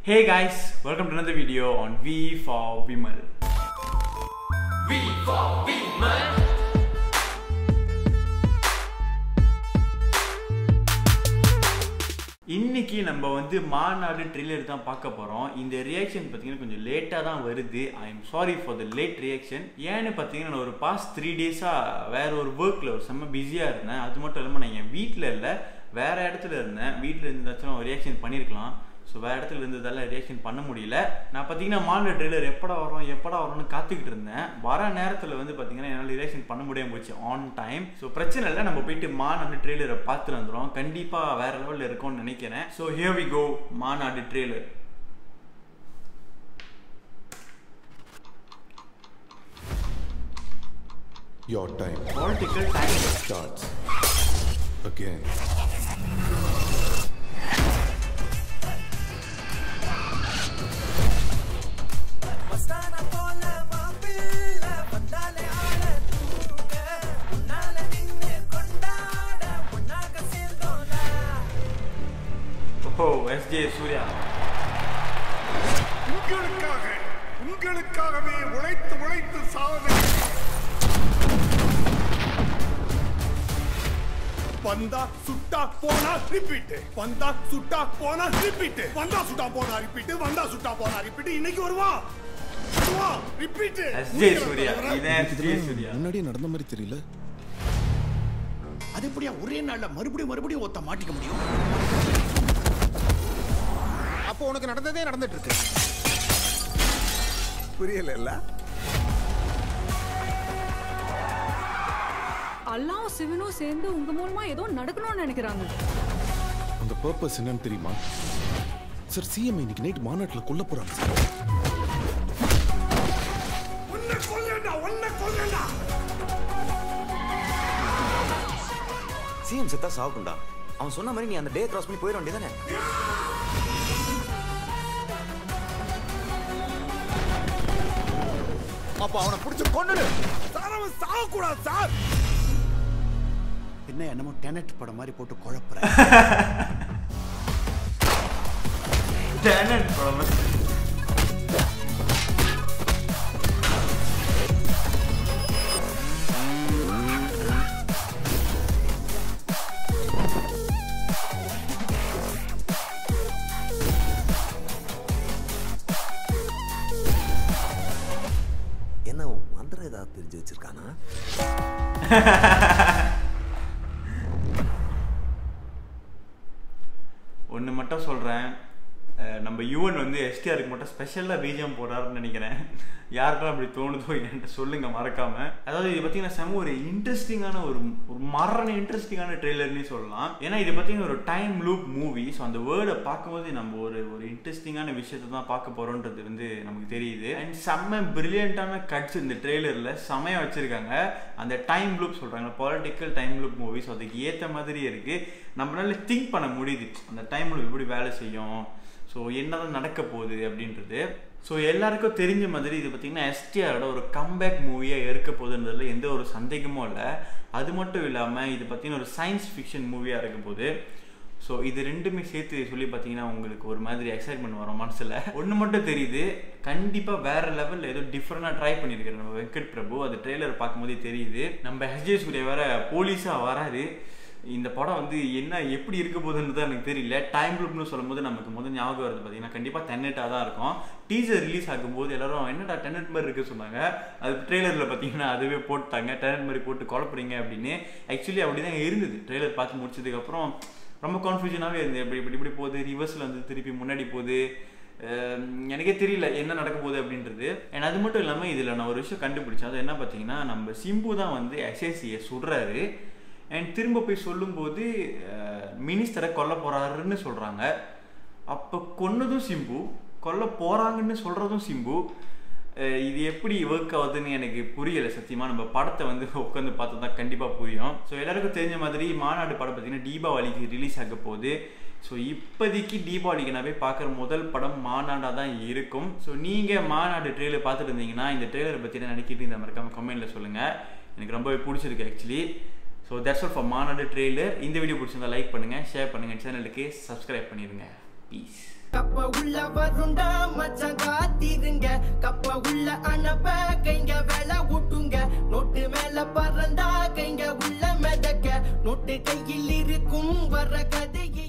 Hey guys, welcome to another video on V for Vimal. V for Vimal. இன்னைக்கு நம்ம வந்து மாநாடு trailer தான் பார்க்க போகிறோம் இந்த ரியாக்ஷன் பார்த்தீங்கன்னா கொஞ்சம் லேட்டாக தான் வருது I am sorry for the late reaction ஏன்னு பார்த்தீங்கன்னா நான் ஒரு பாஸ்ட் த்ரீ டேஸாக வேற ஒரு ஒர்க்கில் ஒரு செம்ம பிஸியாக இருந்தேன் அது மட்டும் இல்லாமல் நான் என் வீட்டில் இல்லை வேற இடத்துல இருந்தேன் வீட்டில் இருந்தாச்சும் ரியாக்ஷன் பண்ணியிருக்கலாம் ஸோ வேறு இடத்துல இருந்ததால ரியாக்ஷன் பண்ண முடியல நான் பார்த்தீங்கன்னா மாநில ட்ரெய்லர் எப்படா வரும் எப்படா வரும்னு காத்துக்கிட்டு இருந்தேன் வர நேரத்தில் வந்து பார்த்தீங்கன்னா என்னால் ரியாக்ஷன் பண்ண முடியாம போச்சு ஆன் டைம் ஸோ பிரச்சனை இல்லை நம்ம போயிட்டு மாநாடு ட்ரெய்லரை பார்த்துட்டு வந்துடும் கண்டிப்பாக வேற லெவலில் இருக்கும்னு நினைக்கிறேன் so here we go Maanaadu trailer Your time political time starts again. மஸ்தான போல மாப்பிள்ள வந்தாலே ஆட தூங்க உன்னால நின்னு கொண்டாட உன்னாக சேர்ந்தோனா ஓ எஸ்ஜே சூர்யா உங்களுக்காக உங்களுக்காகவே உழைத்து உழைத்து சாதனை வந்தா சுட்டா போனா ரிப்பீட் வந்தா சுட்டா போனா ரிப்பீட் வந்தா சுட்டா போனா ரிப்பீட் வந்தா சுட்டா போனா ரிப்பீட் இன்னைக்கு வருவா வருவா ரிப்பீட் எஸ்ஜே சூர்யா இதான் எஸ்ஜே சூர்யா முன்னாடியே நடந்த மாதிரி தெரியல அது எப்படியா ஒரே நாள்ல மறுபடியும் மறுபடியும் ஒருத்த மாட்டிக்க முடியும் அப்போ உனக்கு நடந்ததே நடந்துட்டு இருக்கு புரியல அல்லாவும் சிவனும் சேர்ந்து உங்க மூலமா ஏதோ நடக்கணும்னு நினைக்கிறாங்க அந்த பர்பஸ் என்னன்னு தெரியுமா சார் சிஎம் இன்னைக்கு நைட் மாநாட்டுல கொல்ல போறாங்க சார் உன்னை கொல்லேண்டா உன்னை கொல்லேண்டா சிஎம் செத்தா சாவுக்குண்டா அவன் சொன்ன மாதிரி நீ அந்த டே கிராஸ் பண்ணி போயிட வேண்டியதானே அப்ப அவனை புடிச்சு கொன்னுடு சார் அவன் சாகக்கூடாது சார் என்ன என்னமோ டெனட் படம் மாதிரி போட்டு குழப்புற டேலண்ட் படம் என்ன மந்திரம் ஏதாவது தெரிஞ்சு வச்சிருக்கானா ஒன்று மட்டும் சொல்கிறேன் நம்ம யுவன் வந்து எஸ்டிஆருக்கு மட்டும் ஸ்பெஷலாக பிஜிஎம் போடுறாருன்னு நினைக்கிறேன் யாருக்கெல்லாம் அப்படி தோணுதோ என்னன்ட்டு சொல்லுங்கள் மறக்காமல் அதாவது இது பார்த்தீங்கன்னா செம ஒரு இன்ட்ரெஸ்டிங்கான ஒரு ஒரு மரண இன்ட்ரெஸ்டிங்கான ட்ரெய்லர்னே சொல்லலாம் ஏன்னா இது பார்த்தீங்கன்னா ஒரு டைம் லூப் மூவி ஸோ அந்த வேர்டை பார்க்கும்போது நம்ம ஒரு ஒரு இன்ட்ரெஸ்டிங்கான விஷயத்தை தான் பார்க்க போகிறோன்றது வந்து நமக்கு தெரியுது அண்ட் செம்ம பிரில்லியண்ட்டான கட்ஸ் இந்த ட்ரெய்லரில் செமையாக வச்சுருக்காங்க அந்த டைம் லூப் சொல்கிறாங்க political time loop movie so அதுக்கு ஏற்ற மாதிரி இருக்குது நம்மளால திங்க் பண்ண முடியுது அந்த டைம் லூப் எப்படி வேலை செய்யும் ஸோ என்னதான் நடக்க போகுது அப்படின்றது ஸோ எல்லாருக்கும் தெரிஞ்ச மாதிரி இது பார்த்திங்கன்னா எஸ்டிஆரோட ஒரு கம்பேக் மூவியாக இருக்க போகுதுன்றதுல எந்த ஒரு சந்தேகமும் இல்லை அது மட்டும் இல்லாமல் இது பார்த்திங்கன்னா ஒரு சயின்ஸ் ஃபிக்ஷன் மூவியாக இருக்க போகுது ஸோ இது ரெண்டுமே சேர்த்து சொல்லி பார்த்தீங்கன்னா உங்களுக்கு ஒரு மாதிரி எக்ஸைட்மெண்ட் வரும் மனசில் ஒன்று மட்டும் தெரியுது கண்டிப்பாக வேற லெவலில் ஏதோ டிஃப்ரெண்டாக ட்ரை பண்ணியிருக்காரு நம்ம வெங்கட் பிரபு அது ட்ரெய்லர் பார்க்கும்போதே தெரியுது நம்ம எஸ்ஜே சூர்யா வேற போலீஸாக வராரு இந்த படம் வந்து என்ன எப்படி இருக்க போகுதுன்றது எனக்கு தெரியல டைம் லூப்னு சொல்லும்போது நமக்கு முதல் ஞாபகம் வருது பார்த்தீங்கன்னா கண்டிப்பாக டென்னெட்டாக தான் இருக்கும் டீசர் ரிலீஸ் ஆகும்போது எல்லாரும் என்னடா டென்னட் மாதிரி இருக்கு சொன்னாங்க அது ட்ரெய்லரில் பார்த்தீங்கன்னா அதுவே போட்டாங்க டென்னட் மாதிரி போட்டு குழப்புறீங்க அப்படின்னு ஆக்சுவலி அப்படி தான் இருந்தது ட்ரெய்லர் பார்த்து முடிச்சதுக்கப்புறம் ரொம்ப கன்ஃபியூஷனாகவே இருந்தது இப்படி இப்படி இப்படி போகுது ரிவர்ஸில் வந்து திருப்பி முன்னாடி போகுது அஹ் எனக்கே தெரியல என்ன நடக்க போகுது அப்படின்றது அண்ட் அது மட்டும் இல்லாமல் இதில் நான் ஒரு விஷயம் கண்டுபிடிச்சேன் அது என்ன பார்த்தீங்கன்னா நம்ம சிம்பு தான் வந்து எஸ்எஸ்சியை சுடுறாரு அண்ட் திரும்ப போய் சொல்லும்போது மினிஸ்டரை கொல்ல போகிறாருன்னு சொல்கிறாங்க அப்போ கொன்னதும் சிம்பு கொல்ல போகிறாங்கன்னு சொல்கிறதும் சிம்பு அஹ் இது எப்படி ஒர்க் ஆகுதுன்னு எனக்கு புரியலை சத்தியமாக நம்ம படத்தை வந்து உட்காந்து பார்த்தா தான் கண்டிப்பாக புரியும் ஸோ எல்லாருக்கும் தெரிஞ்ச மாதிரி மாநாடு படம் பார்த்தீங்கன்னா தீபாவளிக்கு ரிலீஸ் ஆக போகுது ஸோ இப்போதைக்கு தீபாவளிக்கு நான் போய் பார்க்குற முதல் படம் மாநாடாக தான் இருக்கும் ஸோ நீங்கள் மாநாடு ட்ரெயிலர் பார்த்துட்டு இருந்தீங்கன்னா இந்த ட்ரெய்லரை பற்றி என்ன நினைக்கிட்டு இந்த மறக்காம கமெண்ட்டில் சொல்லுங்கள் எனக்கு ரொம்பவே பிடிச்சிருக்கு actually so that's all for Maanaadu trailer இந்த வீடியோ பிடிச்சிருந்தா லைக் பண்ணுங்கள் ஷேர் பண்ணுங்கள் சேனலுக்கு சப்ஸ்கிரைப் பண்ணிடுங்க பீஸ் கப்ப உள்ள வருண்டா மச்சான் காத்திருங்க கப்ப உள்ள அனுப்ப கைங்க வேலை ஊட்டுங்க நோட்டு மேல பறந்தா கைங்க உள்ள மிதக்க நோட்டு கையில் இருக்கும் வர கதையே